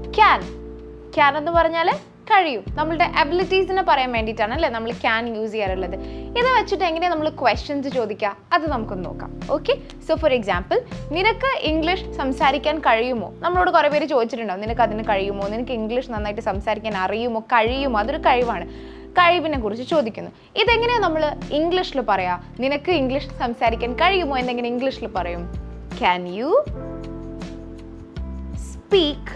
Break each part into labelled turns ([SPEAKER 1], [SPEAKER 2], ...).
[SPEAKER 1] Can can എന്ന് പറഞ്ഞാൽ കഴിയും നമ്മളുടെ അബിലിറ്റീസിനെ പറയാൻ വേണ്ടിയിട്ടാണ് അല്ലേ നമ്മൾ ക്യാൻ യൂസ് ചെയ്യാറുള്ളത് ഇത് വെച്ചിട്ട് എങ്ങനെയാണ് നമ്മൾ ക്വസ്റ്റ്യൻസ് ചോദിക്കുക അത് നമുക്കൊന്ന് നോക്കാം ഓക്കെ സോ ഫോർ എക്സാമ്പിൾ നിനക്ക് ഇംഗ്ലീഷ് സംസാരിക്കാൻ കഴിയുമോ നമ്മളോട് കുറേ പേര് ചോദിച്ചിട്ടുണ്ടാവും നിനക്ക് അതിന് കഴിയുമോ നിനക്ക് ഇംഗ്ലീഷ് നന്നായിട്ട് സംസാരിക്കാൻ അറിയുമോ കഴിയുമോ അതൊരു കഴിവാണ് കഴിവിനെ കുറിച്ച് ചോദിക്കുന്നു ഇതെങ്ങനെയാണ് നമ്മൾ ഇംഗ്ലീഷിൽ പറയാ നിനക്ക് ഇംഗ്ലീഷ് സംസാരിക്കാൻ കഴിയുമോ എന്നെങ്ങനെ ഇംഗ്ലീഷിൽ പറയും can you speak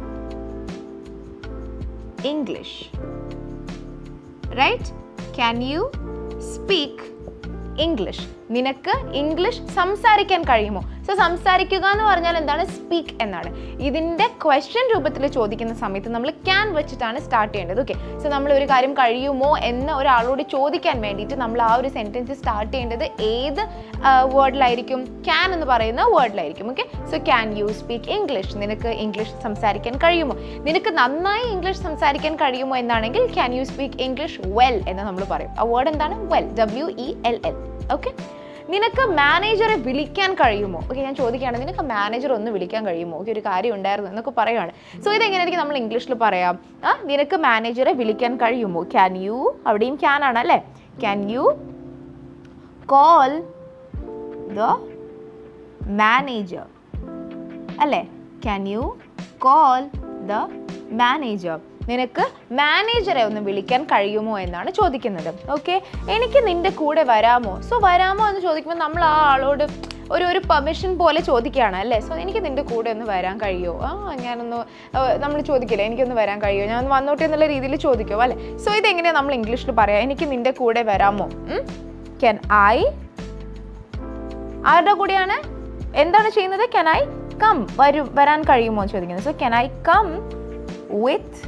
[SPEAKER 1] English right can you speak English നിനക്ക് ഇംഗ്ലീഷ് സംസാരിക്കാൻ കഴിയുമോ സോ സംസാരിക്കുക എന്ന് പറഞ്ഞാൽ എന്താണ് സ്പീക്ക് എന്നാണ് ഇതിൻ്റെ ക്വസ്റ്റ്യൻ രൂപത്തിൽ ചോദിക്കുന്ന സമയത്ത് നമ്മൾ ക്യാൻ വെച്ചിട്ടാണ് സ്റ്റാർട്ട് ചെയ്യേണ്ടത് ഓക്കെ സോ നമ്മൾ ഒരു കാര്യം കഴിയുമോ എന്ന് ഒരാളോട് ചോദിക്കാൻ വേണ്ടിയിട്ട് നമ്മൾ ആ ഒരു സെൻറ്റൻസ് സ്റ്റാർട്ട് ചെയ്യേണ്ടത് ഏത് വേർഡിലായിരിക്കും ക്യാൻ എന്ന് പറയുന്ന വേർഡിലായിരിക്കും okay so can you speak English നിനക്ക് ഇംഗ്ലീഷ് സംസാരിക്കാൻ കഴിയുമോ നിനക്ക് നന്നായി ഇംഗ്ലീഷ് സംസാരിക്കാൻ കഴിയുമോ എന്നാണെങ്കിൽ can you speak English well എന്ന് നമ്മൾ പറയും ആ വേർഡ് എന്താണ് well W E L L okay നിനക്ക് മാനേജറെ വിളിക്കാൻ കഴിയുമോ ഓക്കെ ഞാൻ ചോദിക്കുകയാണ് നിനക്ക് മാനേജർ ഒന്ന് വിളിക്കാൻ കഴിയുമോ ഓക്കെ ഒരു കാര്യം ഉണ്ടായിരുന്നു എന്നൊക്കെ പറയുകയാണ് സോ ഇതെങ്ങനെയായിരിക്കും നമ്മൾ ഇംഗ്ലീഷിൽ പറയാം ആ നിനക്ക് മാനേജറെ വിളിക്കാൻ കഴിയുമോ ക്യാൻ യു അവിടെയും ക്യാൻ ആണ് അല്ലേ can you call the manager അല്ലേ can you call the manager നിനക്ക് മാനേജറെ ഒന്ന് വിളിക്കാൻ കഴിയുമോ എന്നാണ് ചോദിക്കുന്നത് ഓക്കെ എനിക്ക് നിന്റെ കൂടെ വരാമോ സോ വരാമോ എന്ന് ചോദിക്കുമ്പോൾ നമ്മൾ ആ ആളോട് ഒരു ഒരു പെർമിഷൻ പോലെ ചോദിക്കുകയാണ് അല്ലേ സോ എനിക്ക് നിന്റെ കൂടെ ഒന്ന് വരാൻ കഴിയുമോ ആ ഞാനൊന്ന് നമ്മൾ ചോദിക്കില്ലേ എനിക്കൊന്ന് വരാൻ കഴിയുമോ ഞാൻ ഒന്ന് വന്നോട്ടെ എന്നുള്ള രീതിയിൽ ചോദിക്കുമോ അല്ലേ സോ ഇതെങ്ങനെയാണ് നമ്മൾ ഇംഗ്ലീഷിൽ പറയാം എനിക്ക് നിന്റെ കൂടെ വരാമോ ക്യാൻ ഐ ആരുടെ കൂടെയാണ് എന്താണ് ചെയ്യുന്നത് കെൻ ഐ കം വരും വരാൻ കഴിയുമോ എന്ന് ചോദിക്കുന്നത് so can I come with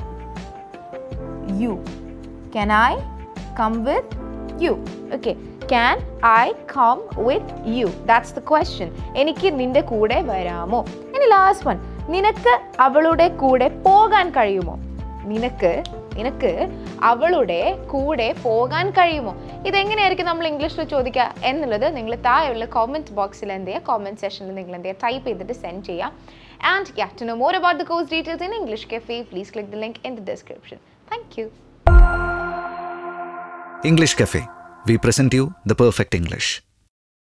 [SPEAKER 1] you can I come with you okay can I come with you that's the question എനിക്ക് നിന്റെ കൂടെ വരാമോ ഇനി ലാസ്റ്റ് വൺ നിനക്ക് അവളുടെ കൂടെ പോകാൻ കഴിയുമോ നിനക്ക് നിനക്ക് അവളുടെ കൂടെ പോകാൻ കഴിയുമോ ഇതെങ്ങനെയായിരിക്കും നമ്മൾ ഇംഗ്ലീഷിൽ ചോദിക്കുക എന്നുള്ളത് നിങ്ങൾ താഴെയുള്ള കോമെന്റ് ബോക്സിൽ എന്ത് ചെയ്യുക കോമെന്റ് സെഷനിൽ നിങ്ങൾ എന്ത് ചെയ്യുക ടൈപ്പ് ചെയ്തിട്ട് സെൻഡ് ചെയ്യാം and ya to know more about the course details in English cafe please click the link in the description thank you
[SPEAKER 2] English Cafe. We present you the perfect English.